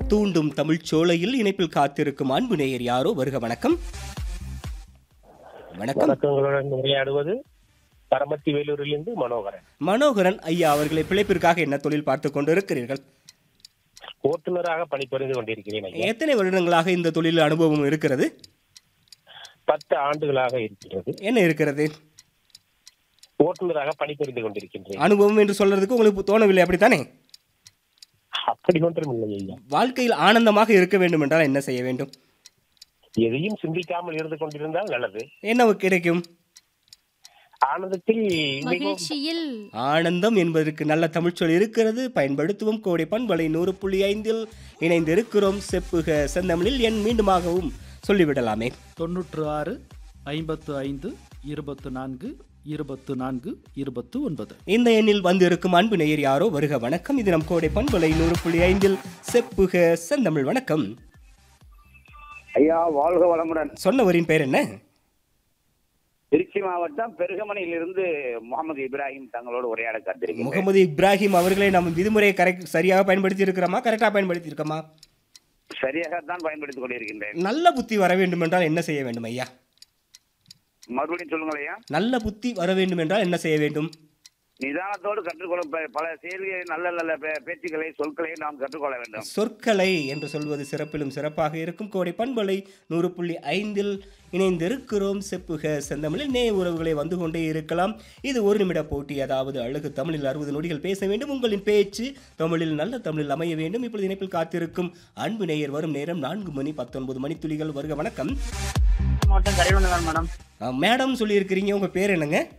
தூண்டும் தமிழ்ச் சோலையில் இணைப்பில் காத்திருக்கும் அன்பு நேயர் யாரோ வருக வணக்கம் வணக்கம் வணக்கங்களுடன் உரையாடுவது பரமத்தி வேலூரிலிருந்து மனோகரன் மனோகரன் ஐயா அவர்களை பிழைப்பிற்காக என்ன தொழில் பார்த்து கொண்டிருக்கிறீர்கள் ஓட்டுநராக பணிபுரிந்து கொண்டிருக்கிறேன் ஐயா எத்தனை வருடங்களாக இந்த தொழில் அனுபவம் இருக்கிறது பத்து ஆண்டுகளாக இருக்கிறது என்ன இருக்கிறது ஓட்டுநராக பணிபுரிந்து கொண்டிருக்கின்றேன் அனுபவம் என்று சொல்றதுக்கு உங்களுக்கு தோணவில்லை அப்படித்தானே அப்படி ஒன்றும் இல்லை ஐயா வாழ்க்கையில் ஆனந்தமாக இருக்க வேண்டும் என்றால் என்ன செய்ய வேண்டும் எதையும் சிந்திக்காமல் இருந்து கொண்டிருந்தால் நல்லது என்ன கிடைக்கும் ஆனந்தத்தில் மிகவும் மகிழ்ச்சியில் ஆனந்தம் என்பதற்கு நல்ல தமிழ்ச்சொல் இருக்கிறது பயன்படுத்துவோம் கோடை பண்பலை நூறு புள்ளி ஐந்தில் இணைந்திருக்கிறோம் செப்புக செந்தமிழில் என் மீண்டுமாகவும் சொல்லிவிடலாமே தொண்ணூற்று ஆறு ஐம்பத்து ஐந்து இருபத்து நான்கு இருபத்து நான்கு இருபத்து ஒன்பது இந்த எண்ணில் வந்திருக்கும் அன்பு நேயர் யாரோ வருக வணக்கம் இது நம் கோடை பண்பலை நூறு புள்ளி ஐந்தில் செப்புக செந்தமிழ் வணக்கம் ஐயா வாழ்க வளமுடன் சொன்னவரின் பெயர் என்ன திருச்சி மாவட்டம் பெருகமனையிலிருந்து முகமது இப்ராஹிம் தங்களோடு உரையாட காத்திருக்கிறேன் முகமது இப்ராஹிம் அவர்களை நம்ம விதிமுறையை கரெக்ட் சரியாக பயன்படுத்தி இருக்கிறோமா கரெக்டாக பயன்படுத்தி இருக்கோமா சரியாகத்தான் பயன்படுத்திக் கொண்டிருக்கின்றேன் நல்ல புத்தி வர வேண்டும் என்றால் என்ன செய்ய வேண்டும் ஐயா மறுபடியும் சொல்லுங்கள் ஐயா நல்ல புத்தி வர வேண்டும் என்றால் என்ன செய்ய வேண்டும் நிதானத்தோடு கற்றுக்கொள்ள ப- பல செயல்களை நல்ல நல்ல பே- பேச்சுக்களை சொற்களை நாம் கற்றுக்கொள்ள வேண்டும் சொற்களை என்று சொல்வது சிறப்பிலும் சிறப்பாக இருக்கும் கோடை பண்பலை நூறு புள்ளி ஐந்தில் இணைந்திருக்கிறோம் செப்புக செந்தமிழில் நே உறவுகளை வந்து கொண்டே இருக்கலாம் இது ஒரு நிமிட போட்டி அதாவது அழகு தமிழில் அறுபது நொடிகள் பேச வேண்டும் உங்களின் பேச்சு தமிழில் நல்ல தமிழில் அமைய வேண்டும் இப்பொழுது இணைப்பில் காத்திருக்கும் அன்பு நேயர் வரும் நேரம் நான்கு மணி பத்தொன்பது மணித்துளிகள் வருக வணக்கம் மாவட்டம் கரைவண்ணதான் மேடம் அஹ், மேடம் சொல்லியிருக்கிறீங்க உங்க பேர் என்னங்க